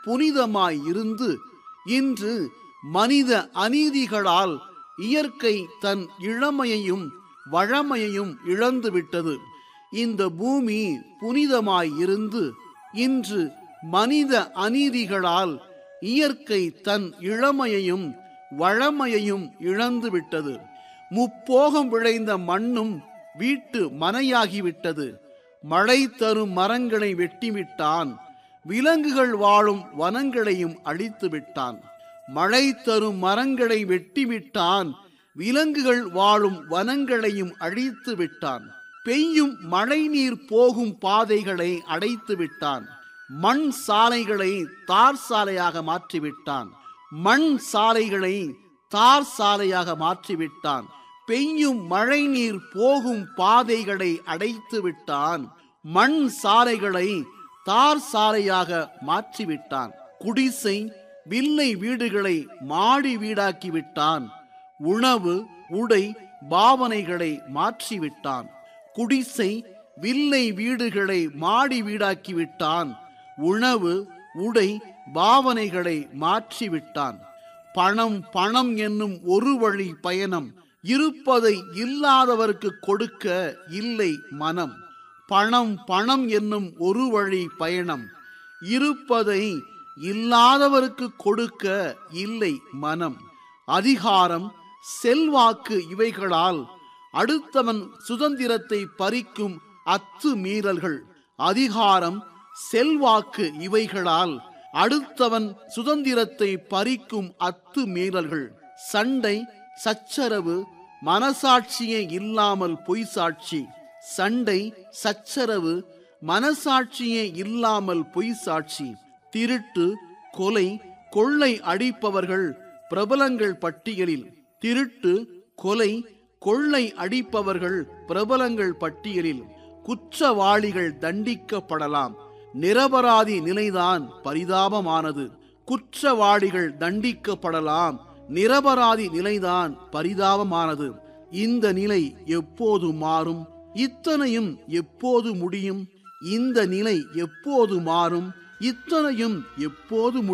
புனிதமாய் இருந்து இன்று மனித அநீதிகளால் இயற்கை தன் இளமையையும் வழமையையும் இழந்துவிட்டது இந்த பூமி புனிதமாய் இருந்து இன்று மனித அநீதிகளால் இயற்கை தன் இளமையையும் வழமையையும் இழந்துவிட்டது முப்போகம் விளைந்த மண்ணும் வீட்டு மனையாகிவிட்டது மழை தரும் மரங்களை வெட்டிவிட்டான் விலங்குகள் வாழும் வனங்களையும் அழித்து விட்டான் மழை தரும் மரங்களை வெட்டிவிட்டான் விலங்குகள் வாழும் வனங்களையும் அழித்து விட்டான் பெய்யும் மழைநீர் போகும் பாதைகளை அடைத்து விட்டான் மண் சாலைகளை தார் சாலையாக மாற்றிவிட்டான் மண் சாலைகளை தார் சாலையாக மாற்றிவிட்டான் பெய்யும் மழைநீர் போகும் பாதைகளை அடைத்து விட்டான் மண் சாலைகளை தார் சாலையாக மாற்றிவிட்டான் குடிசை வில்லை வீடுகளை மாடி வீடாக்கி விட்டான் உணவு உடை பாவனைகளை மாற்றிவிட்டான் குடிசை வில்லை வீடுகளை மாடி வீடாக்கி விட்டான் உணவு உடை பாவனைகளை மாற்றிவிட்டான் பணம் பணம் என்னும் ஒரு வழி பயணம் இருப்பதை இல்லாதவருக்கு கொடுக்க இல்லை மனம் பணம் பணம் என்னும் ஒரு வழி பயணம் இருப்பதை இல்லாதவருக்கு கொடுக்க இல்லை மனம் அதிகாரம் செல்வாக்கு இவைகளால் அடுத்தவன் சுதந்திரத்தை பறிக்கும் அத்து மீறல்கள் அதிகாரம் செல்வாக்கு இவைகளால் அடுத்தவன் சுதந்திரத்தை பறிக்கும் அத்து மீறல்கள் சண்டை சச்சரவு மனசாட்சியே இல்லாமல் பொய் சாட்சி சண்டை சச்சரவு மனசாட்சியே இல்லாமல் பொய் சாட்சி திருட்டு கொலை கொள்ளை அடிப்பவர்கள் பிரபலங்கள் பட்டியலில் திருட்டு கொலை கொள்ளை அடிப்பவர்கள் பிரபலங்கள் பட்டியலில் குற்றவாளிகள் தண்டிக்கப்படலாம் நிரபராதி நிலைதான் பரிதாபமானது குற்றவாளிகள் தண்டிக்கப்படலாம் நிரபராதி நிலைதான் பரிதாபமானது இந்த நிலை எப்போது மாறும் இத்தனையும் எப்போது முடியும் இந்த நிலை எப்போது மாறும் இத்தனையும் எப்போது முடியும்